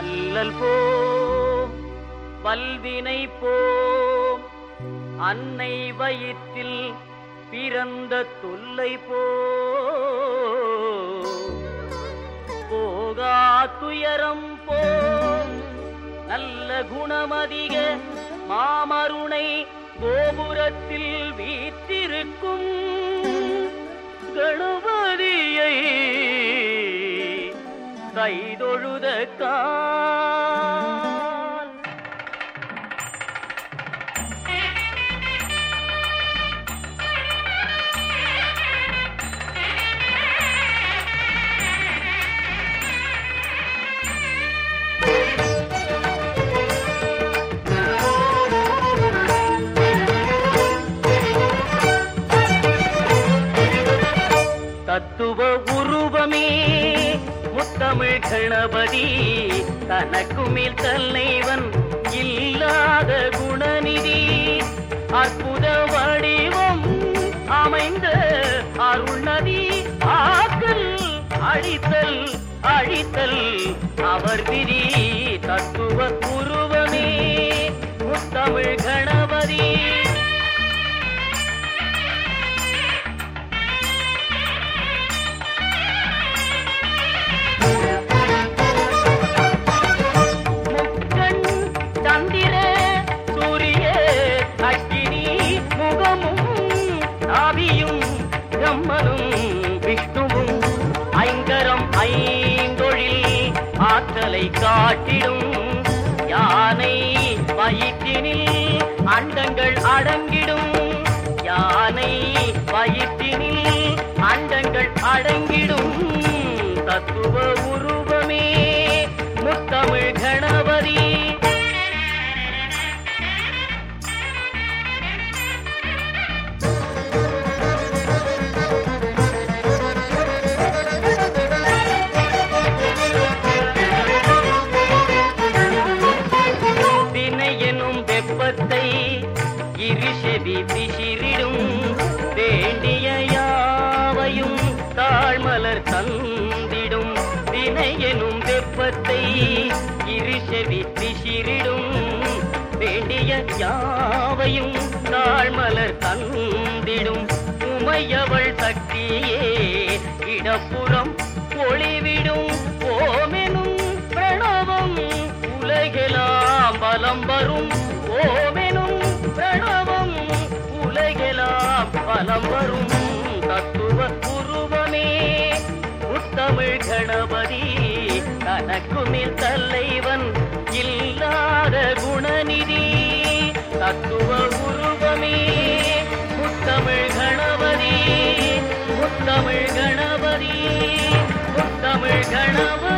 அல்லல் போம் வல்வினை போம் அன்னை வயிற்றில் பிறந்த தொல்லை போ போகா துயரம் போம் நல்ல குணமதிக மாமருணை கோபுரத்தில் வீற்றிருக்கும் கணபதியை கைதொழுத கால் தத்துவ உருவமே முத்தமிழ் கணபதி தனக்கு மேல் தலைவன் இல்லாத குணநிதி அற்புத வடிவம் அமைந்த அருள்நதி ஆக்கல் அழித்தல் அழித்தல் அவர் விதி தத்துவ உருவமே முத்தமிழ் கணபதி முக்கண் சந்திர சூரிய அக்கினி முகமும் நாபியும் பிரம்மனும் விஷ்ணுவும் ஐங்கரம் ஐந்தொழில் ஆற்றலை காட்டிடும் யானை வயிற்றினில் அண்டங்கள் அடங்கிடும் யானை வயிற்றினில் அண்டங்கள் அடங்கிடும் தத்துவ உருவமே முத்தமிழ் கணபதி வினை எனும் வெப்பத்தை இருஷெவி பிசிறிடும் வேண்டிய யாவையும் தாழ்மலர் தந்திடும் வினை எனும் வெப்பத்தை இருஷெவி பிசிறிடும் வேண்டிய யாவையும் தாழ்மலர் தந்திடும் உமையவள் சக்தியே இடப்புறம் ஒளிவிடும் ஓமெனும் பிரணவம் உலகெலாம் பலம் வரும் ஓமெனும் பிரணவம் உலகெலாம் பலம் வரும் தத்துவ உருவமே முத்தமிழ் கணபதி தனக்கு மேல் தலைவன் இல்லாத குணநிதி தத்துவ உருவமே முத்தமிழ் கணபதி முத்தமிழ் கணபதி முத்தமிழ் கணபதி